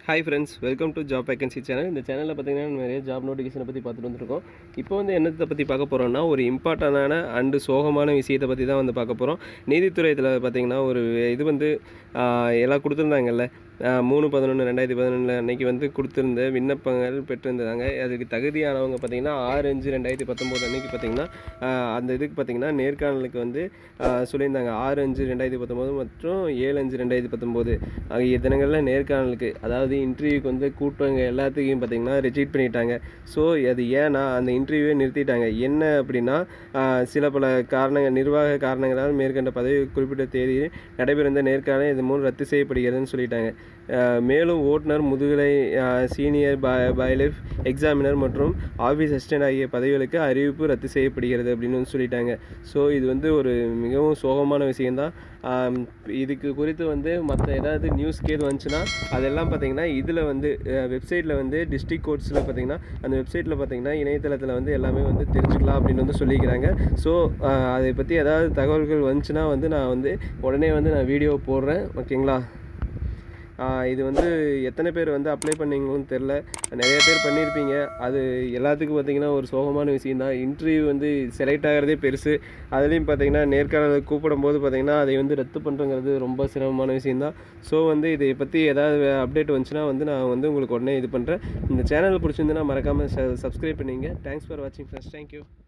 hi friends welcome to job vacancy channel இந்த சேனலில் பார்த்தீங்கன்னா நிறைய ஜாப் நோட்டிஃபிகேஷனை பற்றி பார்த்துட்டு வந்திருக்கோம் இப்போ வந்து என்னத்தை பற்றி பார்க்க போகிறோம்னா ஒரு இம்பார்ட்டண்டான அண்டு சோகமான விஷயத்தை பற்றி தான் வந்து பார்க்க போகிறோம் நீதித்துறையத்தில் பார்த்தீங்கன்னா ஒரு இது வந்து ஆஹ், எல்லாம் கொடுத்துருந்தாங்கல்ல ஆஹ், மூணு பதினொன்று ரெண்டாயிரத்தி பதினொன்றில் அன்னைக்கு வந்து கொடுத்துருந்த விண்ணப்பங்கள் பெற்றிருந்தாங்க அதுக்கு தகுதியானவங்க பார்த்தீங்கன்னா ஆறு அஞ்சு ரெண்டாயிரத்தி பத்தொம்போது அன்னைக்கு பார்த்தீங்கன்னா ஆஹ், அந்த இதுக்கு பார்த்தீங்கன்னா நேர்காணலுக்கு வந்து ஆஹ், சொல்லியிருந்தாங்க ஆறு அஞ்சு ரெண்டாயிரத்தி பத்தொம்போது மற்றும் ஏழு அஞ்சு ரெண்டாயிரத்தி பத்தொம்போது ஆகிய தினங்களில் நேர்காணலுக்கு அதாவது இன்டர்வியூக்கு வந்து கூட்டவங்க எல்லாத்துக்கும் பார்த்தீங்கன்னா ரிஜெக்ட் பண்ணிட்டாங்க ஸோ அது ஏன்னா அந்த இன்டர்வியூவே நிறுத்திட்டாங்க என்ன அப்படின்னா ஆஹ், சில பல காரணங்கள் நிர்வாக காரணங்களால் மேற்கண்ட பதவி குறிப்பிட்ட தேதியில் நடைபெறுந்த நேர்காணல் இது மூலம் ரத்து செய்யப்படுகிறதுன்னு சொல்லிட்டாங்க ஆஹ், மேலும் ஓட்டுநர் முதுகலை சீனியர் பயோலிஃப் எக்ஸாமினர் மற்றும் ஆஃபீஸ் அசிஸ்டன்ட் ஆகிய பதவிகளுக்கு அறிவிப்பு ரத்து செய்யப்படுகிறது அப்படின்னு வந்து சொல்லிட்டாங்க ஸோ இது வந்து ஒரு மிகவும் சோகமான விஷயந்தான் ஆம், இதுக்கு குறித்து வந்து மற்ற ஏதாவது நியூஸ் கேது வந்துச்சுன்னா அதெல்லாம் பார்த்தீங்கன்னா இதில் வந்து வெப்சைட்டில் வந்து டிஸ்ட்ரிக்ட் கோர்ட்ஸில் பார்த்தீங்கன்னா அந்த வெப்சைட்டில் பார்த்தீங்கன்னா இணையதளத்தில் வந்து எல்லாமே வந்து தெரிஞ்சுக்கலாம் அப்படின்னு வந்து சொல்லிக்கிறாங்க ஸோ அதை பற்றி ஏதாவது தகவல்கள் வந்துச்சுன்னா வந்து நான் வந்து உடனே வந்து நான் வீடியோ போடுறேன் ஓகேங்களா ஆஹ் இது வந்து எத்தனை பேர் வந்து அப்ளை பண்ணீங்கன்னு தெரில நிறைய பேர் பண்ணியிருப்பீங்க அது எல்லாத்துக்கும் பார்த்தீங்கன்னா ஒரு சோகமான விஷயம் தான் இன்டர்வியூ வந்து செலக்ட் ஆகிறதே பெருசு அதுலேயும் பார்த்தீங்கன்னா நேர்காணல் கூப்பிடும்போது பார்த்தீங்கன்னா அதை வந்து ரத்து பண்ணுறங்கிறது ரொம்ப சிரமமான விஷயந்தான் ஸோ வந்து இதை பற்றி ஏதாவது அப்டேட் வந்துச்சுன்னா வந்து நான் வந்து உங்களுக்கு உடனே இது பண்ணுறேன் இந்த சேனல் பிடிச்சிருந்துன்னா மறக்காமல் சப்ஸ்கிரைப் பண்ணிங்க தேங்க்ஸ் ஃபார் வாட்சிங் ஃப்ரெண்ட்ஸ் தேங்க்யூ